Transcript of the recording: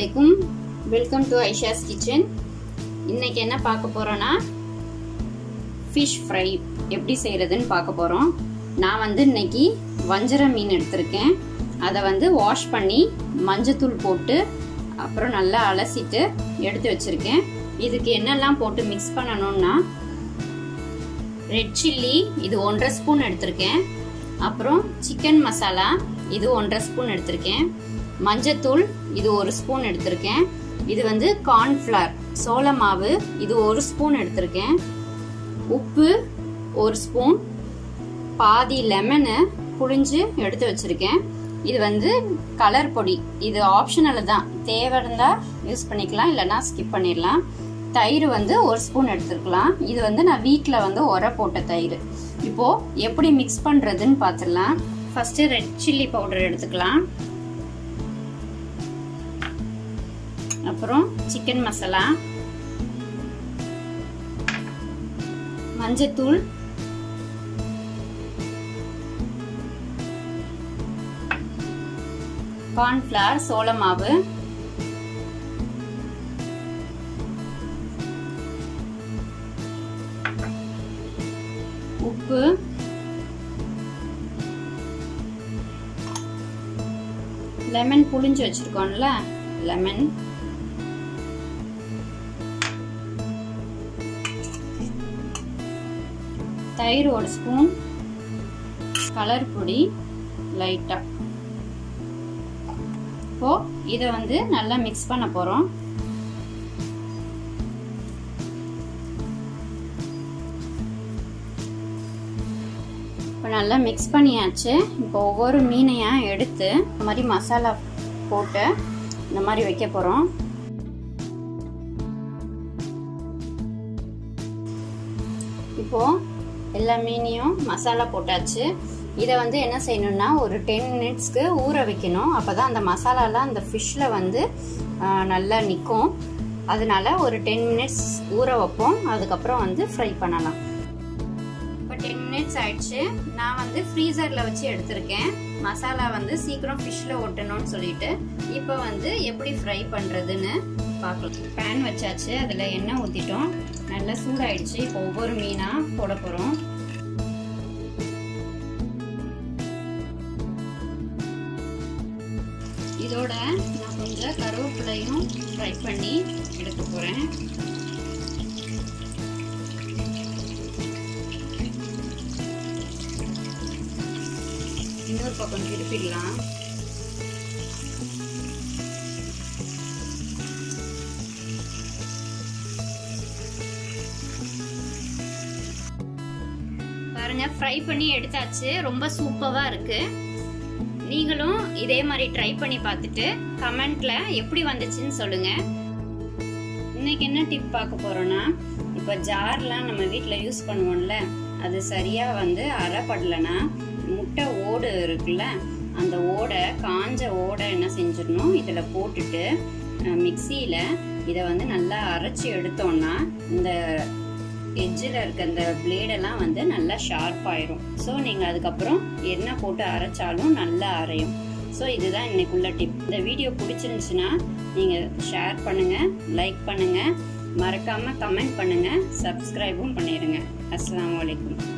அலைக்கும் welcome to Aisha's kitchen இன்னைக்கு என்ன பார்க்க போறோம்னா ஃபிஷ் ஃப்ரை எப்படி செய்யறதுன்னு பார்க்க போறோம் நான் வந்து இன்னைக்கு வஞ்சர மீன் எடுத்திருக்கேன் அதை வந்து வாஷ் பண்ணி மஞ்சத்தூள் போட்டு அப்புறம் நல்லா அலசிட்டு எடுத்து வச்சிருக்கேன் இதுக்கு என்னெல்லாம் போட்டு மிக்ஸ் பண்ணணும்னா ரெட் சில்லி இது ஒன்றரை ஸ்பூன் எடுத்திருக்கேன் அப்புறம் சிக்கன் மசாலா இது ஒன்றரை ஸ்பூன் எடுத்திருக்கேன் மஞ்சத்தூள் இது ஒரு ஸ்பூன் எடுத்திருக்கேன் இது வந்து கார்ன்ஃப்ளவர் சோள மாவு இது ஒரு ஸ்பூன் எடுத்திருக்கேன் உப்பு ஒரு ஸ்பூன் பாதி லெமனு புழிஞ்சு எடுத்து வச்சிருக்கேன் இது வந்து கலர் பொடி இது ஆப்ஷனல் தான் தேவை இருந்தால் யூஸ் பண்ணிக்கலாம் இல்லைன்னா ஸ்கிப் பண்ணிடலாம் தயிர் வந்து ஒரு ஸ்பூன் எடுத்துருக்கலாம் இது வந்து நான் வீட்டில் வந்து உர போட்ட தயிர் இப்போ எப்படி மிக்ஸ் பண்ணுறதுன்னு பார்த்துடலாம் ஃபஸ்ட்டு ரெட் சில்லி பவுடர் எடுத்துக்கலாம் அப்புறம் சிக்கன் மசாலா மஞ்சத்தூள் கார்ன்ஃப்ளவர் சோள மாவு உப்பு லெமன் புளிஞ்சு வச்சிருக்கோம்ல லெமன் தயிர் ஒரு ஸ்பூன் கலர் பொடி லைட்டா இப்போ இதை வந்து நல்லா மிக்ஸ் பண்ண போறோம் இப்போ நல்லா மிக்ஸ் பண்ணியாச்சு இப்போ ஒவ்வொரு மீனையாக எடுத்து இந்த மாதிரி மசாலா போட்டு இந்த மாதிரி வைக்க போகிறோம் இப்போ எல்லா மீனையும் மசாலா போட்டாச்சு இதை வந்து என்ன செய்யணும்னா ஒரு டென் மினிட்ஸ்க்கு ஊற வைக்கணும் அப்போ தான் அந்த மசாலாலாம் அந்த ஃபிஷ்ஷில் வந்து நல்லா நிற்கும் அதனால ஒரு டென் மினிட்ஸ் ஊற வைப்போம் அதுக்கப்புறம் வந்து ஃப்ரை பண்ணலாம் இப்போ டென் மினிட்ஸ் ஆயிடுச்சு நான் வந்து ஃப்ரீசரில் வச்சு எடுத்திருக்கேன் மசாலா வந்து சீக்கிரம் ஃபிஷ்ஷில் ஒட்டணும்னு சொல்லிட்டு இப்போ வந்து எப்படி ஃப்ரை பண்ணுறதுன்னு பார்க்கலாம் பேன் வச்சாச்சு அதில் எண்ணெய் ஊற்றிட்டோம் நல்லா சூடாயிடுச்சு இப்போ ஒவ்வொரு மீனாக போட போகிறோம் இதோட நான் கொஞ்சம் கருவேப்பிலையும் ஃப்ரை பண்ணி எடுக்க போகிறேன் இன்னொரு பக்கம் திருப்பிடலாம் பாருங்க ஃப்ரை பண்ணி எடுத்தாச்சு ரொம்ப சூப்பராக இருக்கு நீங்களும் இதே மாதிரி ட்ரை பண்ணி பார்த்துட்டு கமெண்ட்ல எப்படி வந்துச்சுன்னு சொல்லுங்க இன்னைக்கு என்ன டிப் பார்க்க போறோம்னா இப்போ ஜார்லாம் நம்ம வீட்டில் யூஸ் பண்ணுவோம்ல அது சரியா வந்து அரைப்படலைன்னா முட்டை ஓடு இருக்குல்ல அந்த ஓடை காஞ்ச ஓடை என்ன செஞ்சிடணும் இதில் போட்டுட்டு மிக்சியில் இதை வந்து நல்லா அரைச்சி எடுத்தோம்னா இந்த எட்ஜில் இருக்க அந்த பிளேடெல்லாம் வந்து நல்லா ஷார்ப் ஆயிரும் ஸோ நீங்கள் அதுக்கப்புறம் என்ன போட்டு அரைச்சாலும் நல்லா அரையும் ஸோ இதுதான் இன்னைக்குள்ள டிப் இந்த வீடியோ பிடிச்சிருந்துச்சுன்னா நீங்கள் ஷேர் பண்ணுங்கள் லைக் பண்ணுங்கள் மறக்காமல் கமெண்ட் பண்ணுங்கள் சப்ஸ்கிரைபும் பண்ணிடுங்க அஸ்லாம் வலைக்கம்